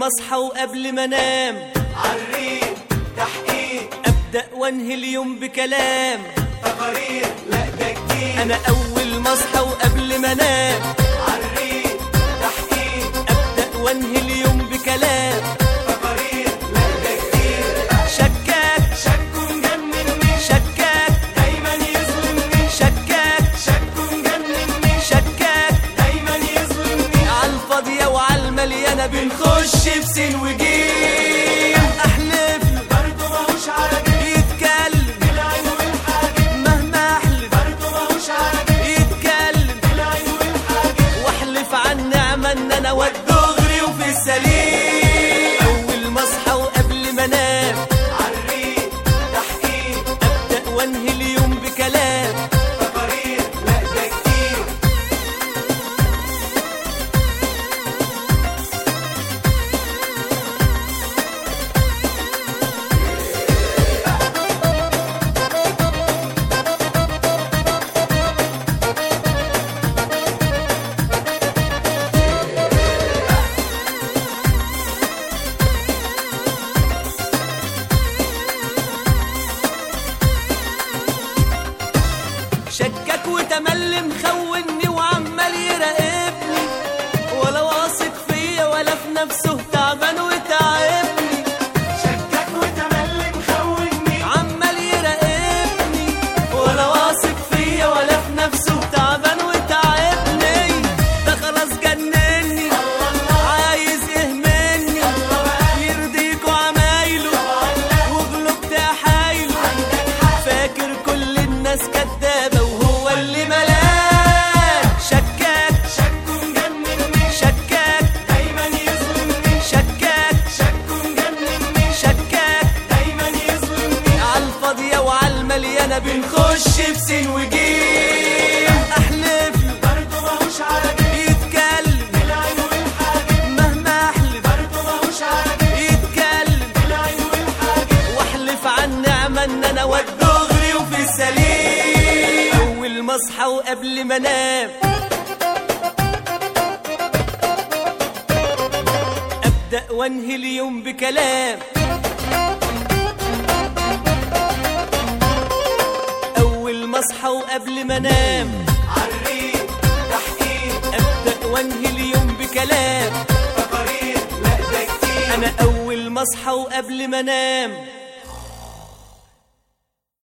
اصحى وقبل ما انام عالريق تحقيق ابدا وانهي اليوم بكلام تقارير لا ده كتير انا اول ما اصحى وقبل ما انام عالريق تحقيق ابدا وانهي اليوم بكلام تقارير لا ده كتير شكاك شكه مجنني شكاك دايما يظلمني شكاك شكه مجنني شكاك دايما يظلمني عالفاضية وعالمليانة بنخش في سين وجيم احلف له برضه ماهوش عاجب يتكلم بالعين والحاجب مهما احلف برضه ماهوش عاجب يتكلم بالعين والحاجب واحلف عن النعمة ان انا والدغري وفي السليم اول ما اصحى وقبل ما انام عالريق تحقيق ابدا وانهي اليوم بكلام تقارير لا ده كتير شكك وتملي مخوني وعمال يراقبني ولا واثق فيا ولا في نفسه تعبان وتعبني شكك وتملي مخوني عمال يراقبني ولا واثق فيا ولا في نفسه تعبان وتعبني ده خلاص جنني عايز يهمني يرضيكوا عمايله وغلبت حايله فاكر كل الناس كدابة وهو اللي ملاك شكاك شكه مجنني شكاك دايما يظلمني شكاك شكه مجنني شكاك دايما يظلمني عالفاضية وعالمليانة بنخش في سين وجيم احلف له برضه ماهوش عاجب يتكلم بالعين والحاجب مهما احلف برضه ماهوش عاجب يتكلم بالعين والحاجب واحلف عن نعمة ان انا والدغري وفي السليم اول ما اصحى وقبل ما انام ابدا وانهي اليوم بكلام اول ما اصحى وقبل ما انام عالريق تحقيق ابدا وانهي اليوم بكلام تقارير لا ده كتير انا اول ما اصحى وقبل ما انام